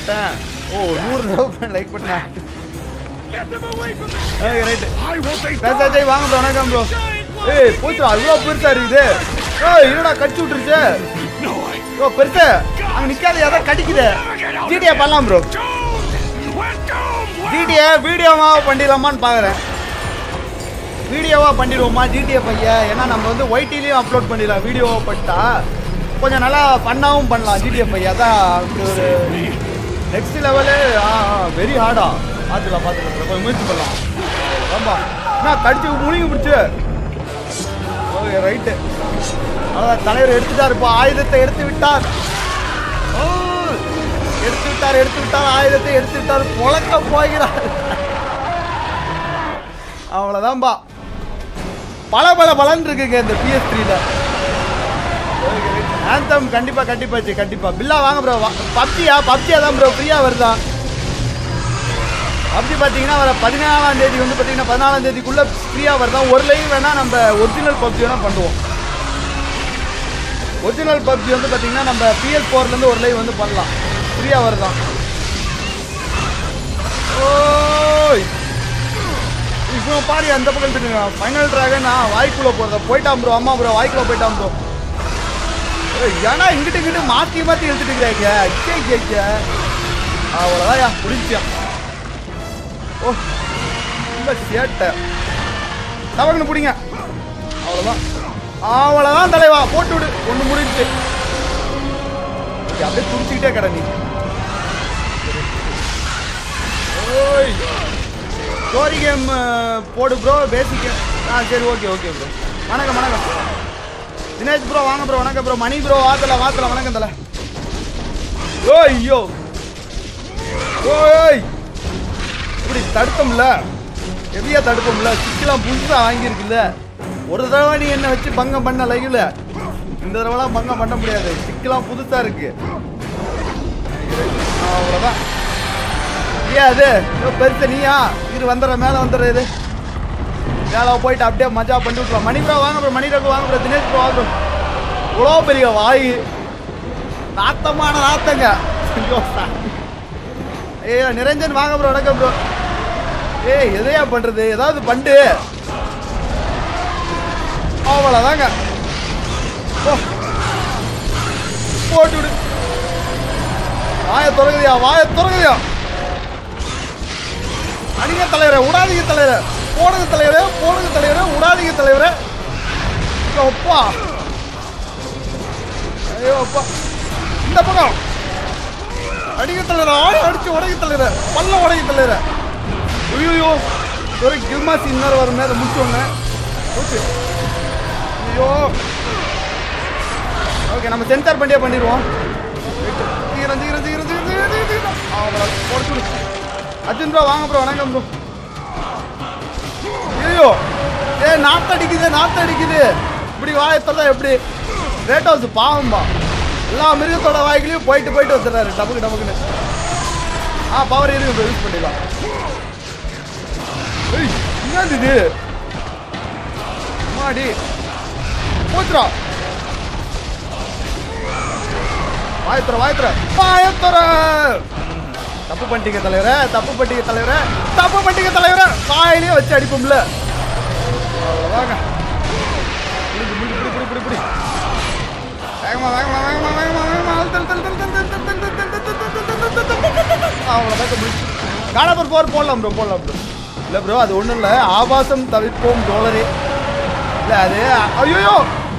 பண்ணிட்டேன் ஓ நூறு தடவை லைக் பண்ணேன் ஓகே ரைட்டு பேசாச்சே வாங்க ப்ரோ வணக்கம் ப்ரோ ஏய் போச்சு அவ்வளோ பெருசா இருக்குது ஏய் என்னடா கடிச்சு விட்டுருச்சு ப்ரோ பெருசு அங்க நிக்காத ஏதோ கடிக்குது ஜிடிஏ பண்ணலாம் ப்ரோ ஜிடிஏ வீடியோவா பண்ணிடலாமான்னு பார்க்குறேன் வீடியோவா பண்ணிடுவோமா ஜிடிஏ பையன் ஏன்னா நம்ம வந்து ஒய்டிலையும் அப்லோட் பண்ணிடலாம் வீடியோவா பண்ணிட்டா கொஞ்சம் நல்லா ஃபன்னாகவும் பண்ணலாம் ஜிடிஏ பையன் அதான் அப்படி ஒரு நெக்ஸ்ட் லெவலு ஆ வெரி ஹார்டா பார்த்துக்கலாம் பார்த்துக்கலாம் கொஞ்சம் முயற்சி பண்ணலாம் ஆமா என்ன கடிச்சு முழுங்கி பிடிச்சு ஓகே ரைட்டு அதான் தலைவர் எடுத்துட்டார் இப்போ ஆயுதத்தை எடுத்து விட்டார் ஓ, எடுத்து விட்டார் எடுத்து விட்டார் ஆயுதத்தை எடுத்து விட்டார் பொழக்க போகிறார் அவ்வளோதான்பா பல பல பலன் இருக்குங்க இந்த பிஎஸ் த்ரீல ஆந்தம் கண்டிப்பா கண்டிப்பா சி, கண்டிப்பா பில்லா வாங்க ப்ரோ பப்ஜியா பப்ஜியா தான் ப்ரோ ஃப்ரீயா வருதா பப்ஜி பார்த்தீங்கன்னா வர பதினாலாம் தேதி வந்து பார்த்தீங்கன்னா பதினாலாம் தேதிக்குள்ள ஃப்ரீயா வருதா ஒரு லைவ் வேணா நம்ம ஒரிஜினல் பப்ஜி வேணா பண்ணுவோம் ஒரிஜினல் பப்ஜி வந்து பார்த்தீங்கன்னா நம்ம பிஎஸ் ஃபோர்லேருந்து ஒரு லைவ் வந்து பண்ணலாம் ஃப்ரீயா வருதான் ஓய் இப்போ பாரு அந்த பக்கம் திரும்பி ஃபைனல் டிராகன் வாய்க்குள்ள போறத போயிட்டான் ப்ரோ அம்மா ப்ரோ வாய்க்குள்ள போயிட்டான் ப்ரோ ஏன்னா இங்கிட்டு இங்கிட்டு மாத்தி மாத்தி எடுத்துட்டு இருக்கிறாங்க அச்சே அச்சே அவ்வளோதான்யா முடிஞ்சியா ஓ ரொம்ப சேட்டை தவக்குன்னு பிடிங்க அவ்வளோதான் அவ்வளோதான் தலைவா போட்டு விடு ஒன்று முடிஞ்சு அப்படியே துடிச்சுக்கிட்டே கடை நீ ஓய் ஸ்டோரி கேம் போடு ப்ரோ பேசிக் கேம் ஆ சரி ஓகே ஓகே ப்ரோ வணக்கம் வணக்கம் தினேஷ் ப்ரோ வாங்க ப்ரோ வணக்கம் ப்ரோ மணி ப்ரோ வாத்தல வாத்தல வணக்கம் தல ஓ ஐயோ ஓய் இப்படி தடுத்தோம்ல ஹெவியா தடுப்போம்ல சிக்கலாம் புதுசா வாங்கியிருக்குல்ல ஒரு தடவை நீ என்ன வச்சு பங்கம் பண்ண லைவ்ல இந்த தடவைலாம் பங்கம் பண்ண முடியாது சிக்கலாம் புதுசா இருக்கு அவ்வளோதான் ஏன் அது இதோ பெருசு நீயா இரு வந்துடுற மேலே வந்துடுற இது மேலே போயிட்டு அப்படியே மஜா பண்ணி விட்டுருவோம் மணி ப்ரோ வாங்க ப்ரோ மணி ரகு வாங்க ப்ரோ தினேஷ் ப்ரோ வாங்க ப்ரோ இவ்வளோ பெரிய வாய் நாத்தமான நாத்தங்க ஐயோ, சா- ஏய் நிரஞ்சன் வாங்க ப்ரோ வணக்கம் ப்ரோ ஏய் எதையா பண்றது ஏதாவது பண்டு அவ்வளோதாங்க போ. போட்டு விடு வாய திறகுதியா வாய திறகுதியா அடிங்க தலைவரே உடாதீங்க தலைவரே போடுங்க தலைவரே போடுங்க தலைவரே உடாதீங்க தலைவரே ஐயோ, அப்பா ஐயோ அப்பா இந்த பக்கம் அடிக்க தலைவரே ஆடி அடிச்சு உடைக்க தலைவரே பல்ல உடைக்க தலைவரே ஐயோ ஒரு கில்மாசி இன்னொரு வரும் நேரம் முடிச்சோங்க ஓகே ஐயோ ஓகே நம்ம சென்சார் பண்ணியே பண்ணிடுவோம் சீக்கிரம் சீக்கிரம் சீக்கிரம் சீக்கிரம் சீக்கிரம் சீக்கிரம் அவ்வளோ போட்டு விடு. அர்ஜுன் ப்ரோ வாங்க ப்ரோ வணக்கம் ப்ரோ ஐயோ ஏ நாத்தடிக்குது நாத்தடிக்குது இப்படி வாயத்தெல்லாம் எப்படி ரேட் ஹவுஸ் பாவம்பா எல்லா மிருகத்தோட வாய்க்குலையும் போயிட்டு போயிட்டு வந்துடுறாரு டபுக்கு டபுக்குன்னு ஆ பவர் இருக்கு ப்ரோ யூஸ் பண்ணிடலாம் ஏய் என்னது இது மாடி போச்சுரா வாயத்துற வாயத்துற வாயத்துற தப்பு பண்ணிட்டீங்க தலைவரே தப்பு பண்ணிட்டீங்க தலைவரே தப்பு பண்ணிட்டீங்க தலைவரே வாயிலேயே வச்சு அடிப்போம்ல அவ்வளோதாங்க புடி புடி புடி புடி புடி புடி வேகமா வேகமா வேகமா வேகமா வேகமா அழுத்தல் தல் தல் தல் தல் தல் தல் தல் தல் தல் தல் தல் தல் தல் தல் தல் தல். அவ்வளோதாங்க முடிச்சு காணப்பர் போர் போடலாம் ப்ரோ போடலாம் ப்ரோ இல்லை ப்ரோ அது ஒன்றும் இல்லை ஆபாசம் தவிர்ப்போம் டோலரே இல்லை அது ஐயோ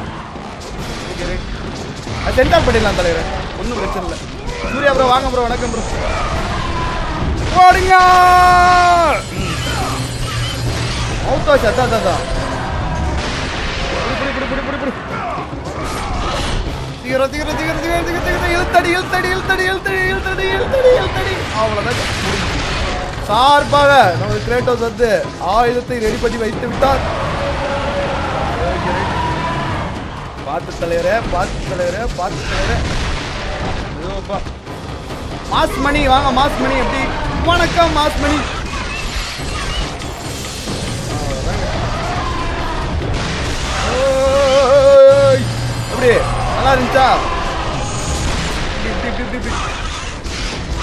அது சென்டார் பண்ணிடலாம் தலைவர் ஒன்றும் பிரச்சனை இல்லை சூர்யா ப்ரோ வாங்க ப்ரோ வணக்கம் ப்ரோ ஓடுங்க அவுட் ஆச்சு அதான் அதான், அதான் புடி புடி புடி புடி புடி புடி தீவிரம் தீவிரம் தீவிரம் தீவிரம் தீவிரம் தீவிரம் இழுத்தடி இழுத்தடி இழுத்தடி இழுத்தடி இழுத்தடி இழுத்தடி இழுத்தடி அவ்வளோதான் முடிஞ்சு. சார்பாக நமது கிரேட்டோஸ் வந்து ஆயுதத்தை ரெடி பண்ணி வைத்து விட்டார் Okay, right. பார்த்து தலைவரே பார்த்து தலைவரே பார்த்து தலைவரே ஐயோப்பா மாஸ் மணி வாங்க மாஸ் மணி எப்படி வணக்கம் மாஸ் மணி அவ்வளவுதாங்க. ஓய். எப்படி நல்லா இருந்துச்சா இப்படி, இப்படி, இப்படி, இப்படி, இப்படி.